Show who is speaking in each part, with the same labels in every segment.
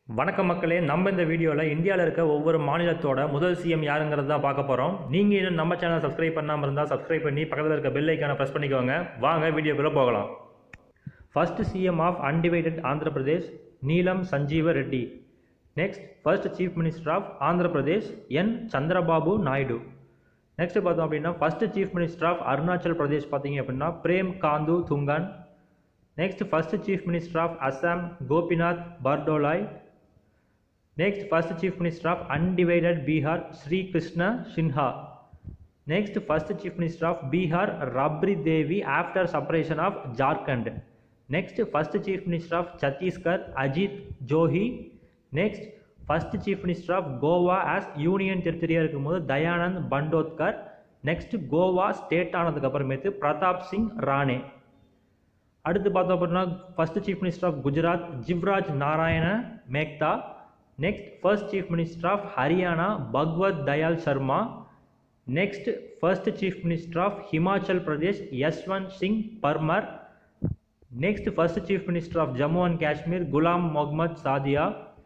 Speaker 1: வணக்கம் மக்களே நம்ம இந்த வீடியோவில் இந்தியாவில் இருக்க ஒவ்வொரு மாநிலத்தோட முதல் சிஎம் யாருங்கிறது தான் பார்க்க போகிறோம் நீங்கள் இன்னும் நம்ம சேனல் சப்ஸ்கிரைப் பண்ணாமல் இருந்தால் சப்ஸ்கிரைப் பண்ணி பக்கத்தில் இருக்க பெல் ஐக்கானை ப்ரெஸ் பண்ணிக்கோங்க வாங்க வீடியோக்குள்ளே போகலாம் first CM of undivided Andhra Pradesh Neelam Sanjeeva Reddy next first chief minister of Andhra Pradesh N Chandrababu Naidu next பார்த்தோம் அப்படின்னா first chief minister of Arunachal Pradesh பார்த்தீங்க அப்படின்னா Prem Khandu Thungon next first chief minister of Assam Gopinath Bordoloi next first chief minister of undivided Bihar Shri Krishna Sinha next first chief minister of Bihar Rabri Devi after separation of Jharkhand next first chief minister of Chhattisgarh Ajit Jogi next first chief minister of Goa as union டெரிட்டரியாக இருக்கும்போது Dayanand Bandodkar next Goa state ஆனதுக்கு அப்புறமேட்டு பிரதாப் சிங் ராணே அடுத்து பார்த்தோம் அப்படின்னா first chief minister of Gujarat Jivraj Narayan Mehta next first chief minister of Haryana Bhagwat Dayal Sharma next first chief minister of Himachal Pradesh Yashwant Singh Parmar next first chief minister of Jammu and Kashmir Ghulam Mohammad Sadiq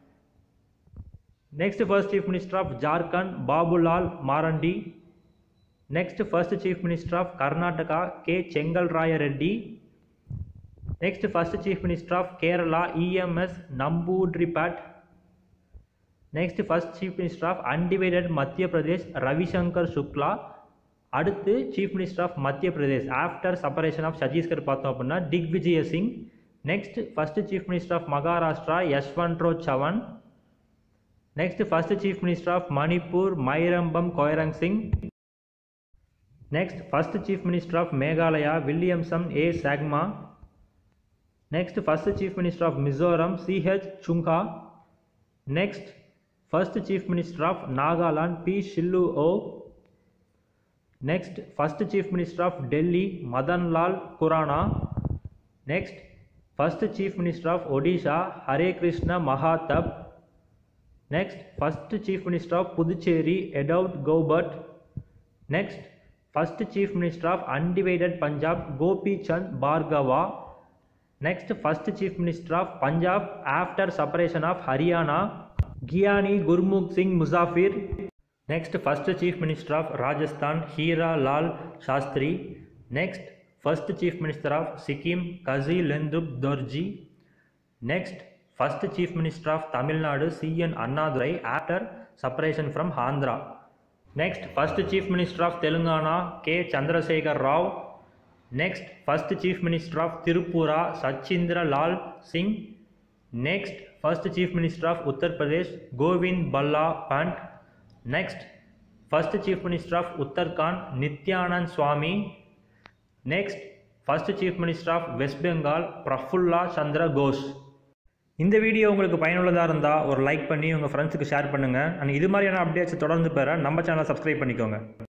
Speaker 1: next first chief minister of Jharkhand Babulal Marandi next first chief minister of Karnataka K Chengalaraya Reddy next first chief minister of Kerala EMS Namboodiripad next first chief minister of undivided Madhya Pradesh Ravishankar Shukla அடுத்து chief minister of Madhya Pradesh after separation of Chhattisgarh பார்த்தோம் அப்படின்னா Digvijaya Singh next first chief minister of Maharashtra Yashwantrao Chavan next first chief minister of Manipur Mairembam Koireng Singh next first chief minister of Meghalaya வில்லியம்சம் A Sangma next first chief minister of Mizoram CH Chhunga next first chief minister of Nagaland P Shilu Ao next first chief minister of Delhi Madanlal Khurana next first chief minister of Odisha Hare Krishna Mahtab next first chief minister of Puducherry எடவுட் Goubert next first chief minister of undivided Punjab Gopi Chand Bhargava next first chief minister of Punjab after separation of Haryana Giani Gurmukh Singh Musafir next first chief minister of Rajasthan Hira Lal Shastri next first chief minister of Sikkim Kazi Lhendup Dorji next first chief minister of Tamil Nadu CN Annadurai after separation from Andhra next first chief minister of Telangana K Chandrasekhar Rao next first chief minister of Tripura Sachindra Lal Singh next first chief minister of Uttar Pradesh Govind Ballabh Pant next first chief minister of Uttarakhand Nityanand Swami next first chief minister of west Bengal Prafulla Chandra Ghosh இந்த video உங்களுக்கு பயனுள்ளதாக இருந்தால் ஒரு like பண்ணி உங்கள் ஃப்ரெண்ட்ஸுக்கு share பண்ணுங்கள் and இது மாதிரியான அப்டேட்ஸ் தொடர்ந்து பெற நம்ம சேனலை சப்ஸ்கிரைப் பண்ணிக்கோங்க